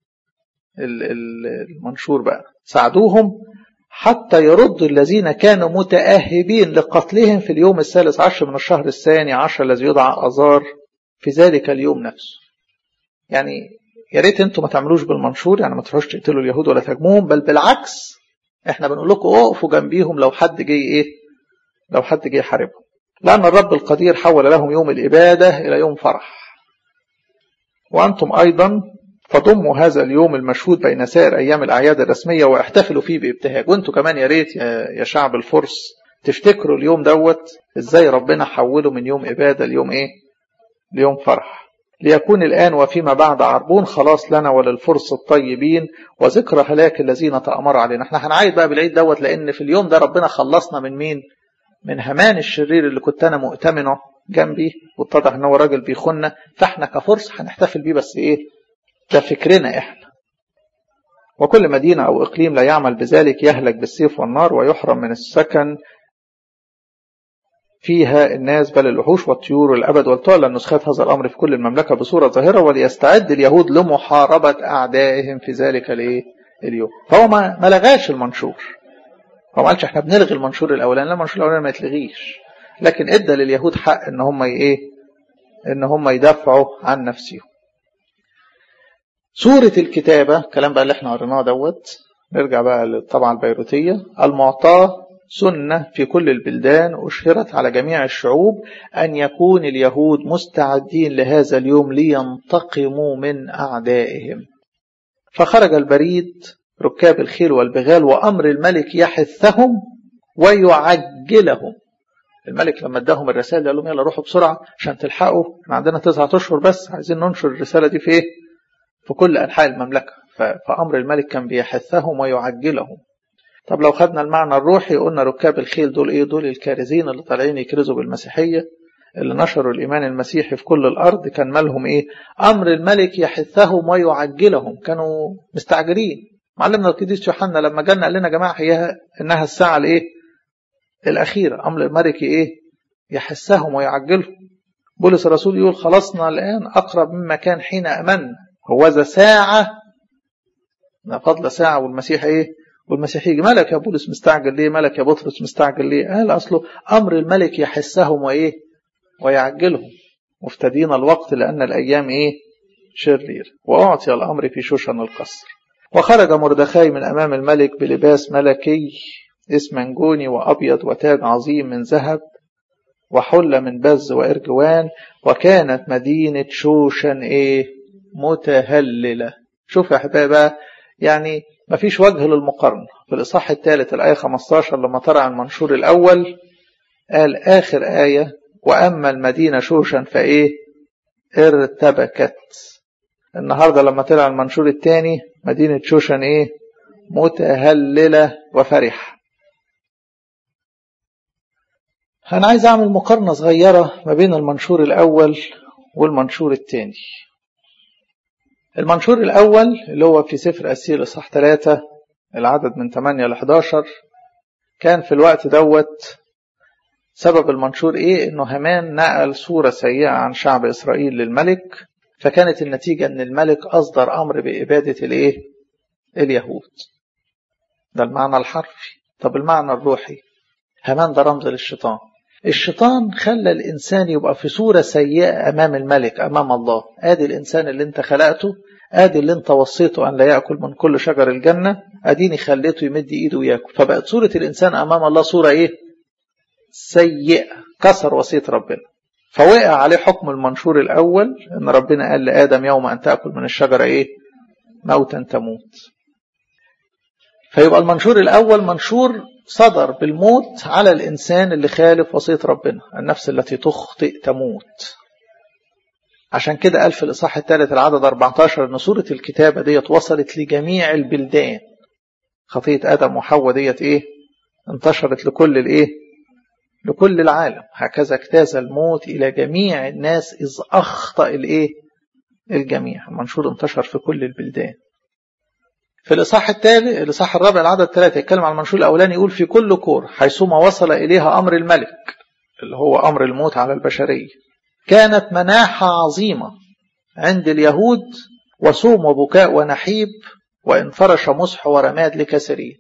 المنشور بقى ساعدوهم حتى يرد الذين كانوا متأهبين لقتلهم في اليوم الثالث عشر من الشهر الثاني عشر الذي يدعى أزار في ذلك اليوم نفسه يعني يا ريت انتم ما تعملوش بالمنشور يعني ما تروحوش تقتلوا اليهود ولا تهاجموهم بل بالعكس احنا بنقول لكم اقفوا جنبيهم لو حد جه ايه لو حد جه يحاربهم لأن الرب القدير حول لهم يوم الإبادة إلى يوم فرح وأنتم أيضا فضموا هذا اليوم المشهود بين سائر أيام الأعياد الرسمية واحتفلوا فيه بابتهاج وانتوا كمان يا ريت يا شعب الفرس تفتكروا اليوم دوت ازاي ربنا حوله من يوم إبادة ليوم ايه ليوم فرح ليكون الآن وفيما بعد عربون خلاص لنا وللفرس الطيبين وذكرى هلاك الذين تأمروا علينا احنا هنعيد بقى بالعيد دوت لأن في اليوم ده ربنا خلصنا من مين من همان الشرير اللي كنت أنا مؤتمنه جنبي واتضح ان هو راجل بيخنا فاحنا كفرس هنحتفل بيه بس ايه ده فكرنا احنا وكل مدينة أو إقليم لا يعمل بذلك يهلك بالسيف والنار ويحرم من السكن فيها الناس بل الوحوش والطيور والأبد ولتعلن نسخات هذا الأمر في كل المملكة بصورة ظاهرة وليستعد اليهود لمحاربة أعدائهم في ذلك الايه اليوم فهو ما, ما لغاش المنشور هو ما قالش احنا بنلغي المنشور الأولاني لا المنشور الأولاني ما يتلغيش لكن ادى لليهود حق ان هم ايه ان هم يدافعوا عن نفسهم سورة الكتابة الكلام بقى اللي احنا قريناه دوت نرجع بقى للطبعة البيروتية المعطاة سنة في كل البلدان أشهرت على جميع الشعوب أن يكون اليهود مستعدين لهذا اليوم لينتقموا من أعدائهم فخرج البريد ركاب الخيل والبغال وأمر الملك يحثهم ويعجلهم الملك لما اداهم الرسائل قال لهم يلا روحوا بسرعة عشان تلحقوا احنا عندنا تسعة أشهر بس عايزين ننشر الرسالة دي في ايه في كل أنحاء المملكة فأمر الملك كان بيحثهم ويعجلهم طب لو خدنا المعنى الروحي قلنا ركاب الخيل دول ايه دول الكارزين اللي طالعين يكرزوا بالمسيحية اللي نشروا الإيمان المسيحي في كل الأرض كان مالهم إيه أمر الملك يحثهم ويعجلهم كانوا مستعجلين معلمنا القديس يوحنا لما جانا قال لنا يا جماعة هي إنها الساعة الإيه الأخيرة أمر الملك إيه يحثهم ويعجلهم بولس الرسول يقول خلصنا الآن أقرب مما كان حين أمن هو ذا ساعة فضل ساعة والمسيح إيه والمسيح يجي مالك يا بولس مستعجل ليه مالك يا بطرس مستعجل ليه قال أصله أمر الملك يحسهم وإيه ويعجلهم مفتدين الوقت لأن الأيام إيه شرير وأعطي الأمر في شوشن القصر وخرج مردخاي من أمام الملك بلباس ملكي اسمنجوني وأبيض وتاج عظيم من ذهب وحل من بز وإرجوان وكانت مدينة شوشن إيه متهللة شوف يا أحبابي يعني ما فيش وجه للمقارنة في الإصحاح الثالث الآية 15 لما طلع المنشور الأول قال آخر آية وأما المدينة شوشن فإيه ارتبكت النهاردة لما طلع المنشور الثاني مدينة شوشن إيه متهللة وفرحة أنا عايز أعمل مقارنة صغيرة ما بين المنشور الأول والمنشور الثاني المنشور الأول اللي هو في سفر أسير إصحاح 3 العدد من 8 ل 11 كان في الوقت دوت سبب المنشور إيه؟ إنه هامان نقل صورة سيئة عن شعب إسرائيل للملك فكانت النتيجة إن الملك أصدر أمر بإبادة الإيه؟ اليهود ده المعنى الحرفي طب المعنى الروحي هامان ده رمز للشيطان الشيطان خلى الإنسان يبقى في صورة سيئة أمام الملك أمام الله آدي الإنسان اللي أنت خلقته آدي اللي أنت وصيته أن لا يأكل من كل شجر الجنة أديني خليته يمد إيده ويأكل فبقت صورة الإنسان أمام الله صورة إيه سيئة كسر وصية ربنا فوقع عليه حكم المنشور الأول أن ربنا قال لآدم يوم أن تأكل من الشجرة إيه موتا تموت فيبقى المنشور الأول منشور صدر بالموت على الإنسان اللي خالف وصية ربنا النفس التي تخطئ تموت عشان كده قال في الإصحاح الثالث العدد 14 أن سورة الكتابة ديت وصلت لجميع البلدان خطية آدم وحواء ديت إيه انتشرت لكل الإيه لكل العالم هكذا اجتاز الموت إلى جميع الناس إذ أخطأ الإيه الجميع المنشور انتشر في كل البلدان في الإصحاح التالي الإصحاح الرابع العدد ثلاثة يتكلم عن المنشور الأولاني يقول في كل كور حيثما وصل إليها أمر الملك اللي هو أمر الموت على البشرية كانت مناحة عظيمة عند اليهود وصوم وبكاء ونحيب وإن فرش مسح ورماد لكسرين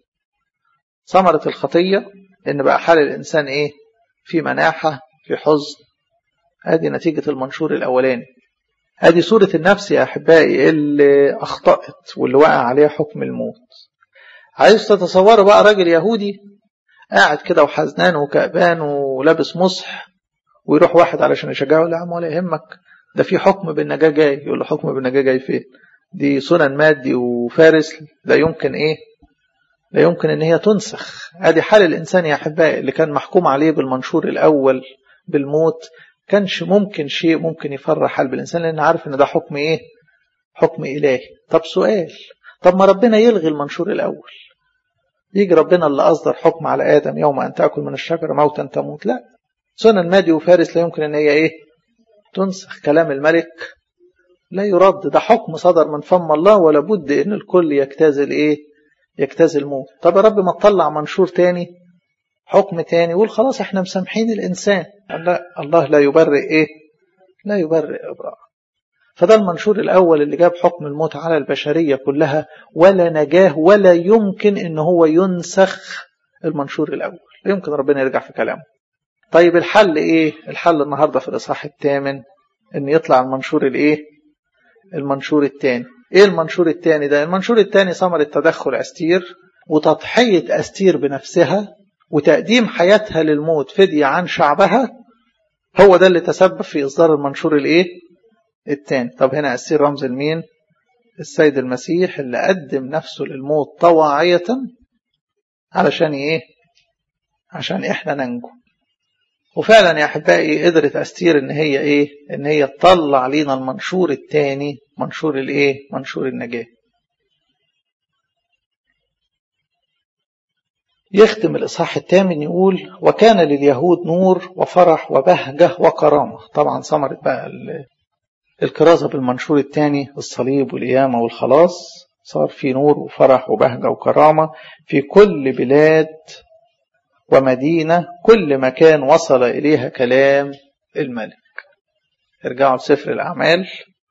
ثمرة الخطية إن بقى حال الإنسان إيه في مناحة في حزن هذه نتيجة المنشور الأولاني هذه صورة النفس يا أحبائي اللي أخطأت واللي وقع عليها حكم الموت عايز تتصوروا بقى راجل يهودي قاعد كده وحزنان وكأبان ولابس مصح ويروح واحد علشان يشجعه لا يا عم ولا يهمك ده في حكم بالنجاة جاي يقول له حكم بالنجاة جاي فين دي سنن مادي وفارس لا يمكن ايه لا يمكن ان هي تنسخ ادي حال الانسان يا احبائي اللي كان محكوم عليه بالمنشور الاول بالموت كانش ممكن شيء ممكن يفرح قلب الانسان لان عارف ان ده حكم ايه حكم الهي طب سؤال طب ما ربنا يلغي المنشور الاول يجي ربنا اللي اصدر حكم على ادم يوم ان تاكل من الشجره موتا تموت لا سنن مادي وفارس لا يمكن ان هي ايه تنسخ كلام الملك لا يرد ده حكم صدر من فم الله ولا بد ان الكل يجتاز الايه يجتاز الموت طب يا رب ما تطلع منشور تاني حكم تاني يقول خلاص احنا مسامحين الانسان لا الله لا يبرئ ايه لا يبرئ ابراء فده المنشور الاول اللي جاب حكم الموت على البشريه كلها ولا نجاه ولا يمكن ان هو ينسخ المنشور الاول لا يمكن ربنا يرجع في كلامه طيب الحل ايه الحل النهارده في الاصحاح الثامن ان يطلع المنشور الايه المنشور الثاني ايه المنشور الثاني ده المنشور الثاني ثمرة تدخل استير وتضحية استير بنفسها وتقديم حياتها للموت فدية عن شعبها هو ده اللي تسبب في إصدار المنشور الإيه؟ التاني طب هنا أسير رمز المين؟ السيد المسيح اللي قدم نفسه للموت طواعية علشان إيه؟ عشان إحنا ننجو وفعلا يا احبائي قدرت استير ان هي ايه ان هي تطلع لينا المنشور الثاني منشور الايه منشور النجاه يختم الإصحاح الثامن يقول وكان لليهود نور وفرح وبهجة وكرامة طبعا ثمرت بقى الكرازة بالمنشور الثاني الصليب والقيامة والخلاص صار في نور وفرح وبهجة وكرامة في كل بلاد ومدينة كل مكان وصل إليها كلام الملك ارجعوا لسفر الأعمال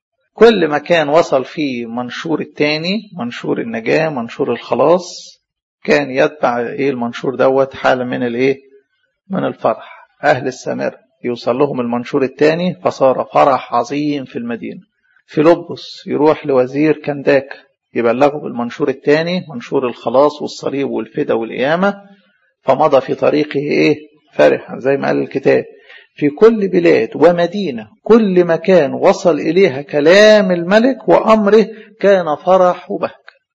كل مكان وصل فيه منشور الثاني منشور النجاة منشور الخلاص كان يتبع ايه المنشور دوت حالة من الايه من الفرح اهل السامرة يوصل لهم المنشور الثاني فصار فرح عظيم في المدينة فيلبس يروح لوزير كنداك يبلغه بالمنشور الثاني منشور الخلاص والصليب والفدا والقيامة فمضى في طريقه ايه فرحا زي ما قال الكتاب في كل بلاد ومدينة كل مكان وصل إليها كلام الملك وأمره كان فرح وبهجة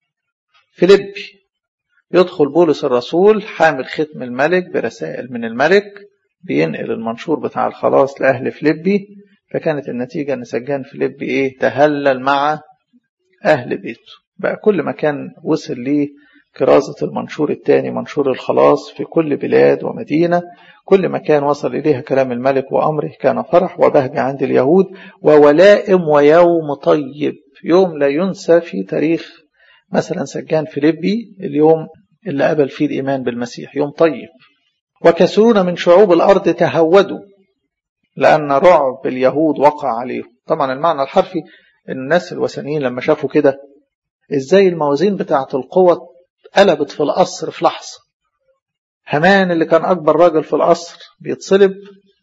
فيلبي يدخل بولس الرسول حامل ختم الملك برسائل من الملك بينقل المنشور بتاع الخلاص لأهل فيلبي فكانت النتيجة أن سجان فيلبي إيه تهلل مع أهل بيته بقى كل مكان وصل ليه كرازة المنشور الثاني منشور الخلاص في كل بلاد ومدينة كل مكان وصل إليها كلام الملك وأمره كان فرح وبهجة عند اليهود وولائم ويوم طيب يوم لا ينسى في تاريخ مثلا سجان فيلبي اليوم اللي قبل فيه الإيمان بالمسيح يوم طيب وكثيرون من شعوب الأرض تهودوا لأن رعب اليهود وقع عليهم طبعا المعنى الحرفي إن الناس الوثنيين لما شافوا كده إزاي الموازين بتاعة القوة قلبت في القصر في لحظة همان اللي كان أكبر راجل في القصر بيتصلب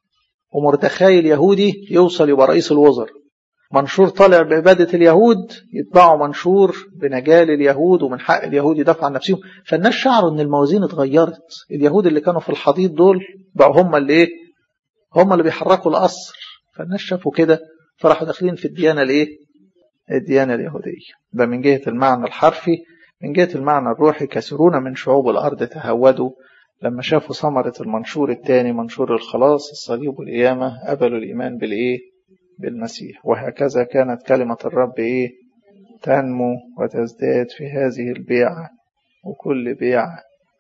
ومردخاي اليهودي يوصل يبقى رئيس الوزراء منشور طالع بعبادة اليهود يتبعوا منشور بنجال اليهود ومن حق اليهود يدافعوا عن نفسهم فالناس شعروا ان الموازين اتغيرت اليهود اللي كانوا في الحضيض دول بقوا هم اللي ايه هم اللي بيحركوا القصر فالناس شافوا كده فراحوا داخلين في الديانة الايه الديانة اليهودية ده من جهة المعنى الحرفي من جهة المعنى الروحي كثيرون من شعوب الأرض تهودوا لما شافوا ثمرة المنشور الثاني منشور الخلاص الصليب والقيامة قبلوا الإيمان بالإيه بالمسيح وهكذا كانت كلمة الرب إيه تنمو وتزداد في هذه البيعة وكل بيعة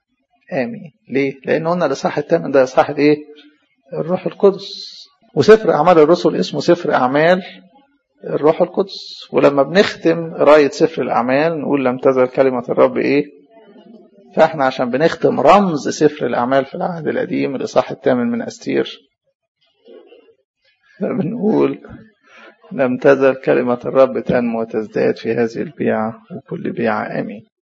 آمين ليه؟ لأن قلنا الإصحاح الثامن ده إصحاح إيه؟ الروح القدس وسفر أعمال الرسل اسمه سفر أعمال الروح القدس ولما بنختم قراية سفر الأعمال نقول لم تزل كلمة الرب إيه؟ فإحنا عشان بنختم رمز سفر الأعمال في العهد القديم الإصحاح الثامن من أستير فبنقول لم تزل كلمة الرب تنمو وتزداد في هذه البيعة وكل بيعة آمين